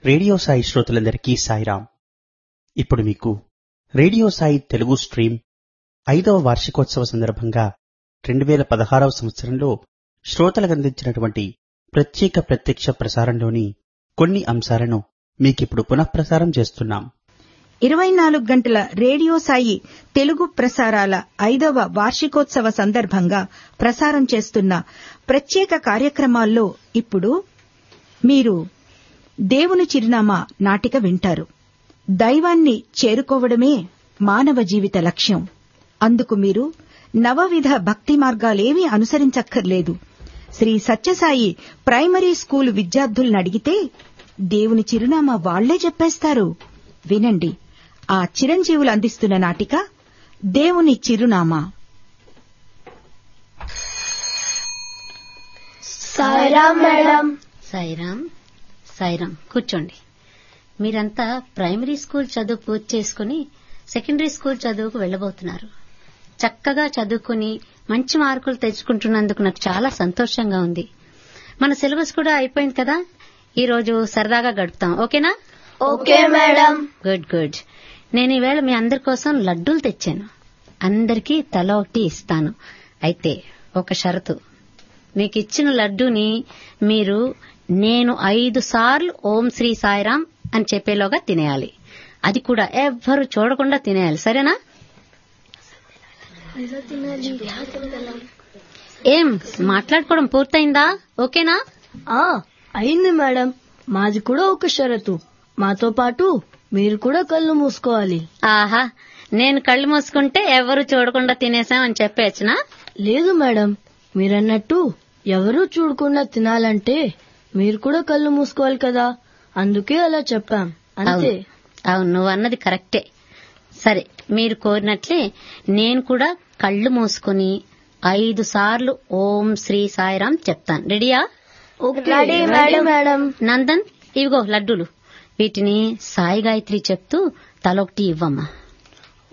radio Sai శ్రోతలందరికీ సాయిరాం ఇప్పుడు మీకు రేడియో సాయి తెలుగు స్ట్రీమ్ ఐదవ వార్షికోత్సవ సందర్భంగా రెండు వేల పదహారవ సంవత్సరంలో శ్రోతలకు అందించినటువంటి ప్రత్యేక ప్రత్యక్ష ప్రసారంలోని కొన్ని అంశాలను మీకిప్పుడు పునఃప్రసారం చేస్తున్నాం ఇరవై నాలుగు గంటల రేడియో సాయి తెలుగు ప్రసారాల ఐదవ వార్షికోత్సవ సందర్భంగా ప్రసారం చేస్తున్న ప్రత్యేక కార్యక్రమాల్లో ఇప్పుడు మీరు దేవుని చిరునామా నాటిక వింటారు దైవాన్ని చేరుకోవడమే మానవ జీవిత లక్ష్యం అందుకు మీరు నవవిధ భక్తి మార్గాలేమీ అనుసరించక్కర్లేదు శ్రీ సత్యసాయి ప్రైమరీ స్కూల్ విద్యార్థుల్ని అడిగితే దేవుని చిరునామా వాళ్లే చెప్పేస్తారు వినండి ఆ చిరంజీవులు అందిస్తున్న నాటిక దేవుని చిరునామా సాయిరామ్ మేడం సాయిరామ్ సాయిరామ్ కూర్చోండి మీరంతా ప్రైమరీ స్కూల్ చదువు పూర్తి చేసుకుని సెకండరీ స్కూల్ చదువుకు వెళ్లబోతున్నారు చక్కగా చదువుకుని మంచి మార్కులు తెచ్చుకుంటున్నందుకు నాకు చాలా సంతోషంగా ఉంది మన సిలబస్ కూడా అయిపోయింది కదా ఈ రోజు సరదాగా గడుపుతాం ఓకేనా ఓకే మేడం గుడ్ గుడ్ నేను ఈవేళ మీ అందరి కోసం లడ్డూలు తెచ్చాను అందరికీ తల ఒకటి ఇస్తాను అయితే ఒక షరతు మీకు ఇచ్చిన లడ్డూని మీరు నేను ఐదు సార్లు ఓం శ్రీ సాయిరాం అని చెప్పేలోగా తినేయాలి అది కూడా ఎవ్వరు చూడకుండా తినేయాలి సరేనా ఏం మాట్లాడుకోవడం పూర్తయిందా ఓకేనా ఆ అయింది మేడం మాది కూడా ఒక షరతు మాతో పాటు మీరు కూడా కళ్ళు మూసుకోవాలి ఆహా నేను కళ్ళు మూసుకుంటే ఎవరు చూడకుండా తినేసామని చెప్పేచ్చునా లేదు మేడం మీరన్నట్టు ఎవరూ చూడకుండా తినాలంటే మీరు కూడా కళ్ళు మూసుకోవాలి కదా అందుకే అలా చెప్పాం అంతే అవును అవును నువ్వు అన్నది కరెక్టే సరే మీరు కోరినట్లే నేను కూడా కళ్ళు మూసుకుని ఐదు సార్లు ఓం శ్రీ సాయిరాం చెప్తాను రెడీయా రెడీ మేడం మేడం నందన్ ఇవిగో లడ్డూలు వీటిని సాయి గాయత్రి చెప్తూ తలొకటి ఇవ్వమ్మా